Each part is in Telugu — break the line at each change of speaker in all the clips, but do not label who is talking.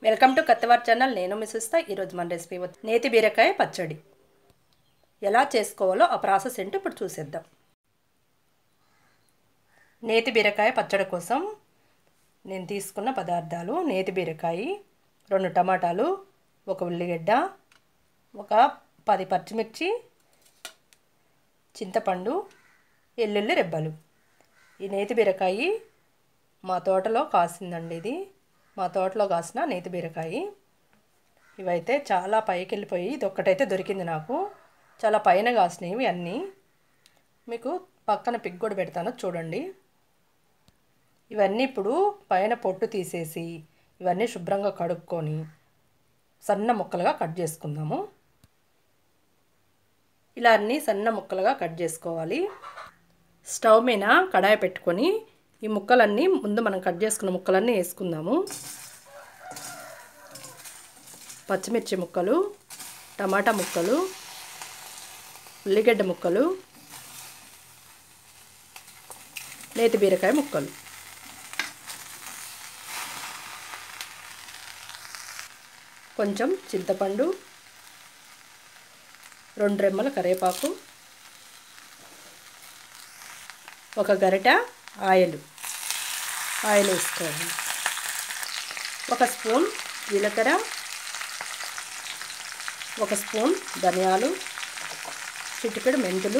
వెల్కమ్ టు కత్తవార్ ఛానల్ నేను మిస్సిస్తా ఈరోజు మన రెసిపీ వచ్చి నేతి బీరకాయ పచ్చడి ఎలా చేసుకోవాలో ఆ ప్రాసెస్ ఏంటో ఇప్పుడు చూసేద్దాం నేతి బీరకాయ పచ్చడి కోసం నేను తీసుకున్న పదార్థాలు నేతి బీరకాయ రెండు టమాటాలు ఒక ఉల్లిగడ్డ ఒక పది పచ్చిమిర్చి చింతపండు ఎల్లుల్లి రెబ్బలు ఈ నేతి బీరకాయ మా తోటలో కాసిందండి ఇది మా తోటలో కాసిన నేతి బీరకాయ ఇవైతే చాలా పైకి వెళ్ళిపోయి ఇది ఒక్కటైతే దొరికింది నాకు చాలా పైన కాసినవి అన్నీ మీకు పక్కన పిక్ కూడా పెడతాను చూడండి ఇవన్నీ ఇప్పుడు పైన పొట్టు తీసేసి ఇవన్నీ శుభ్రంగా కడుక్కొని సన్న ముక్కలుగా కట్ చేసుకుందాము ఇలా అన్నీ సన్న ముక్కలుగా కట్ చేసుకోవాలి స్టవ్ మీద కడాయి పెట్టుకొని ఈ ముక్కలన్నీ ముందు మనం కట్ చేసుకున్న ముక్కలన్నీ వేసుకుందాము పచ్చిమిర్చి ముక్కలు టమాటా ముక్కలు ఉల్లిగడ్డ ముక్కలు నేతి బీరకాయ ముక్కలు కొంచెం చింతపండు రెండు రెమ్మల కరివేపాకు ఒక గరిట ఆయిల్ ఆయిల్ వేసుకోవాలి ఒక స్పూన్ జీలకర్ర ఒక స్పూన్ ధనియాలు చిటికెడు మెంతులు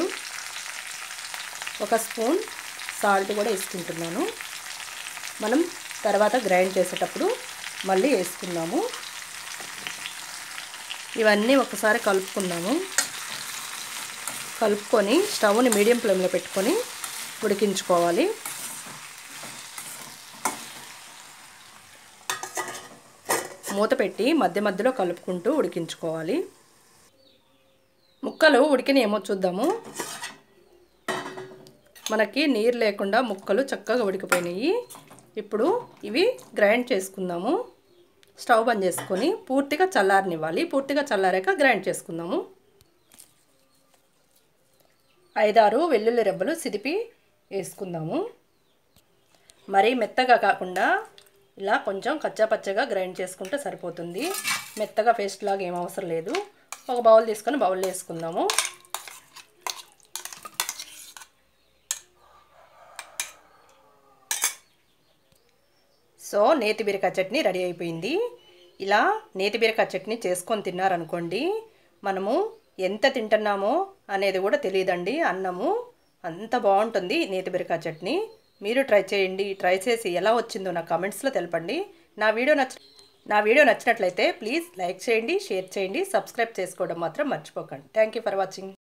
ఒక స్పూన్ సాల్ట్ కూడా వేసుకుంటున్నాను మనం తర్వాత గ్రైండ్ చేసేటప్పుడు మళ్ళీ వేసుకుందాము ఇవన్నీ ఒకసారి కలుపుకుందాము కలుపుకొని స్టవ్ని మీడియం ఫ్లేమ్లో పెట్టుకొని ఉడికించుకోవాలి మూత పెట్టి మధ్య మధ్యలో కలుపుకుంటూ ఉడికించుకోవాలి ముక్కలు ఉడికినేమో చూద్దాము మనకి నీరు లేకుండా ముక్కలు చక్కగా ఉడికిపోయినాయి ఇప్పుడు ఇవి గ్రైండ్ చేసుకుందాము స్టవ్ బంద్ చేసుకొని పూర్తిగా చల్లారనివ్వాలి పూర్తిగా చల్లారాక గ్రైండ్ చేసుకుందాము ఐదారు వెల్లుల్లి రెబ్బలు సిదిపి వేసుకుందాము మరీ మెత్తగా కాకుండా ఇలా కొంచెం కచ్చాపచ్చగా గ్రైండ్ చేసుకుంటే సరిపోతుంది మెత్తగా పేస్ట్ లాగా ఏం అవసరం లేదు ఒక బౌల్ తీసుకొని బౌల్లో వేసుకుందాము సో నేతి బీరకాయ చట్నీ రెడీ అయిపోయింది ఇలా నేతి బీరకాయ చట్నీ చేసుకొని తిన్నారనుకోండి మనము ఎంత తింటున్నామో అనేది కూడా తెలియదండి అన్నము అంత బాగుంటుంది నేతి బీరకాయ చట్నీ మీరు ట్రై చేయండి ట్రై చేసి ఎలా వచ్చిందో నా కమెంట్స్లో తెలపండి నా వీడియో నచ్చ నా వీడియో నచ్చినట్లయితే ప్లీజ్ లైక్ చేయండి షేర్ చేయండి సబ్స్క్రైబ్ చేసుకోవడం మాత్రం మర్చిపోకండి థ్యాంక్ యూ ఫర్ వాచింగ్